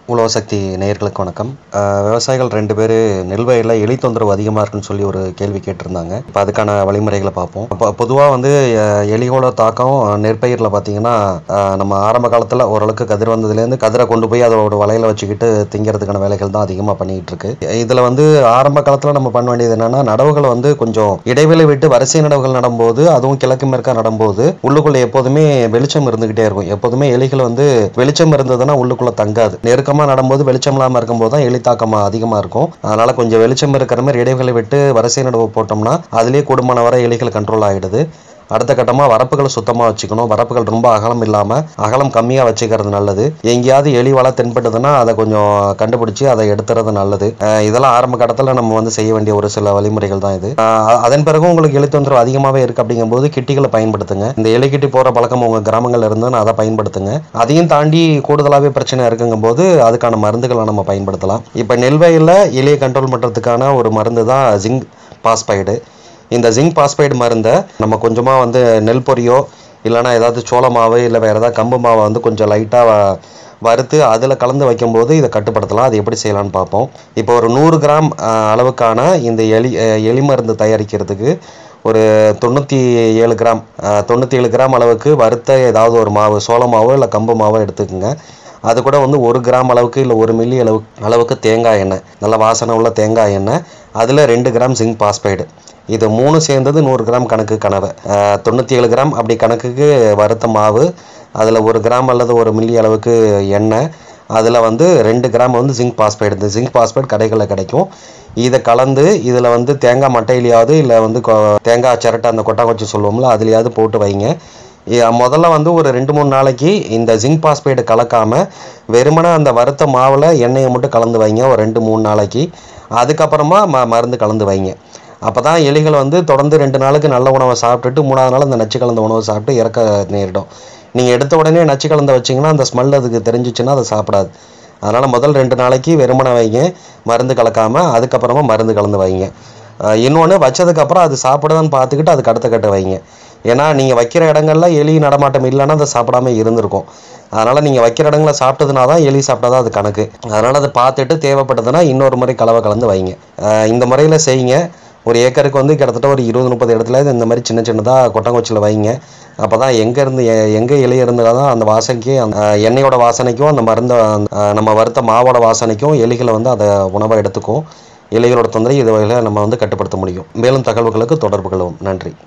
உழவு சக்தி நேயர்களுக்கு வணக்கம் அஹ் விவசாயிகள் ரெண்டு பேர் நெல் வயலில் எலி தொந்தரவு அதிகமாக இருக்குன்னு சொல்லி ஒரு கேள்வி கேட்டிருந்தாங்க இப்போ அதுக்கான வழிமுறைகளை பார்ப்போம் இப்போ பொதுவாக வந்து அஹ், எலியோட தாக்கம் நெற்பயிரில் பார்த்தீங்கன்னா அஹ், நம்ம ஆரம்ப காலத்தில் ஓரளவுக்கு கதிர் வந்ததுலேருந்து கதிரை கொண்டு போய் அதோட வலையில் வச்சுக்கிட்டு திங்கிறதுக்கான வேலைகள் தான் அதிகமாக பண்ணிக்கிட்டு இருக்கு இதில் வந்து ஆரம்ப காலத்தில் நம்ம பண்ண வேண்டியது என்னன்னா நடவுகளை வந்து கொஞ்சம் இடைவெளி விட்டு வரிசை நடவுகள் நடும்போது அதுவும் கிழக்கு மேற்கா நடும்போது உள்ளுக்குள்ள எப்போதுமே வெளிச்சம் இருந்துகிட்டே இருக்கும் எப்போதுமே எலிகள் வந்து வெளிச்சம் இருந்ததுன்னா உள்ளுக்குள்ள தங்காது நெருக்கமா நடும்போது வெளிச்சம் இல்லாம இருக்கும்போது தான் எலி தாக்கம் அதிகமா இருக்கும் அதனால கொஞ்சம் வெளிச்சம் இருக்கிற மாதிரி இடைவெளி விட்டு வரிசை நடவு போட்டோம்னா அதுலயே கூடுமான வரை எலிகள் கண்ட்ரோல் ஆயிடுது அடுத்த கட்டமாக வரப்புகளை சுத்தமாக வச்சுக்கணும் வரப்புகள் ரொம்ப அகலம் இல்லாமல் அகலம் கம்மியாக வச்சுக்கிறது நல்லது எங்கேயாவது எலி வலை தென்பட்டதுன்னா அதை கொஞ்சம் கண்டுபிடிச்சி அதை எடுத்துறது நல்லது அஹ் இதெல்லாம் ஆரம்ப கட்டத்தில் நம்ம வந்து செய்ய வேண்டிய ஒரு சில வழிமுறைகள் தான் இது அஹ் அதன் பிறகு உங்களுக்கு எலி தொந்தரவு அதிகமாகவே இருக்குது அப்படிங்கும்போது கிட்டிகளை பயன்படுத்துங்க இந்த எலி கிட்டி போகிற பழக்கம் உங்கள் கிராமங்கள் இருந்ததுன்னா அதை பயன்படுத்துங்க அதையும் தாண்டி கூடுதலாகவே பிரச்சனை இருக்குங்கும்போது அதுக்கான மருந்துகளை நம்ம பயன்படுத்தலாம் இப்போ நெல் வயலில் எலியை கண்ட்ரோல் பண்ணுறதுக்கான ஒரு மருந்து தான் ஜிங்க் பாஸ்பைடு இந்த ஜிங்க் பாஸ்பைடு மருந்தை நம்ம கொஞ்சமாக வந்து நெல் பொரியோ இல்லைன்னா ஏதாவது சோள மாவு இல்லை வேறு ஏதாவது கம்பு மாவை வந்து கொஞ்சம் லைட்டாக வறுத்து அதில் கலந்து வைக்கும்போது இதை கட்டுப்படுத்தலாம் அது எப்படி செய்யலாம்னு பார்ப்போம் இப்போ ஒரு நூறு கிராம் அஹ், அளவுக்கான இந்த எலி அஹ், எலி மருந்து தயாரிக்கிறதுக்கு ஒரு தொண்ணூற்றி ஏழு கிராம் அஹ், தொண்ணூற்றி ஏழு கிராம் அளவுக்கு வறுத்த ஏதாவது ஒரு மாவு சோள மாவோ இல்லை கம்பு மாவோ எடுத்துக்கோங்க அது கூட வந்து ஒரு கிராம் அளவுக்கு இல்லை ஒரு மில்லி அளவு அளவுக்கு தேங்காய் எண்ணெய் நல்ல வாசனை உள்ள தேங்காய் எண்ணெய் அதில் ரெண்டு கிராம் ஜிங்க் பாஸ்பைடு இது மூணு சேர்ந்தது நூறு கிராம் கணக்கு கனவு தொண்ணூற்றி ஏழு கிராம் அப்படி கணக்குக்கு வறுத்த மாவு அதில் ஒரு கிராம் அல்லது ஒரு மில்லி அளவுக்கு எண்ணெய் அதில் வந்து ரெண்டு கிராம் வந்து ஜிங்க் பாஸ்பைடு இந்த ஜிங்க் பாஸ்பைடு கடைகளில் கிடைக்கும் இதை கலந்து இதில் வந்து தேங்காய் மட்டையிலையாவது இல்லை வந்து கொ- தேங்காய் சிரட்டை அந்த கொட்டாங்குச்சி சொல்லுவோம்ல அதுலையாவது போட்டு வைங்க இ- முதல்ல வந்து ஒரு ரெண்டு மூணு நாளைக்கு இந்த ஜிங்க் பாஸ்பைடு கலக்காம வெறுமனே அந்த வறுத்த மாவில் எண்ணெயை மட்டும் கலந்து வைங்க ஒரு ரெண்டு மூணு நாளைக்கு அதுக்கப்புறமா ம மருந்து கலந்து வைங்க அப்போ தான் எலிகள் வந்து தொடர்ந்து ரெண்டு நாளுக்கு நல்ல உணவை சாப்பிட்டுட்டு மூணாவது நாள் அந்த நச்சு கலந்த உணவை சாப்பிட்டு இறக்க நேரிடும் நீங்கள் எடுத்த உடனே நச்சு கலந்த வச்சிங்கன்னா அந்த ஸ்மெல் அதுக்கு தெரிஞ்சிச்சுன்னா அதை சாப்பிடாது அதனால் முதல் ரெண்டு நாளைக்கு வெறுமனை வைங்க மருந்து கலக்காமல் அதுக்கப்புறமா மருந்து கலந்து வைங்க இன்னொன்று வச்சதுக்கப்புறம் அது சாப்பிடுதான்னு பார்த்துக்கிட்டு அதுக்கு அடுத்த கட்ட வைங்க ஏன்னா நீங்கள் வைக்கிற இடங்கள்ல எலி நடமாட்டம் இல்லைன்னா அதை சாப்பிடாம இருந்திருக்கும் அதனால் நீங்கள் வைக்கிற இடங்கள சாப்பிட்டதுனா தான் எலி சாப்பிட்டா அது கணக்கு அதனால் அதை பார்த்துட்டு தேவைப்பட்டதுன்னா இன்னொரு முறை கலவை கலந்து வைங்க அஹ் இந்த முறையில் செய்யுங்க ஒரு ஏக்கருக்கு வந்து கிட்டத்தட்ட ஒரு இருபது முப்பது இடத்துல இந்த மாதிரி சின்ன சின்னதாக கொட்டங்குச்சியில் வைங்க அப்போ தான் எங்கேருந்து எங்கே இலை இருந்தால் தான் அந்த வாசனைக்கு அந்த அஹ், எண்ணெயோட வாசனைக்கும் அந்த மருந்த அஹ், நம்ம வறுத்த மாவோட வாசனைக்கும் எலிகளை வந்து அதை உணவை எடுத்துக்கும் எலிகளோட தொந்தரவு இது வகையில் நம்ம வந்து கட்டுப்படுத்த முடியும் மேலும் தகவல்களுக்கு தொடர்பு கொள்ளவும் நன்றி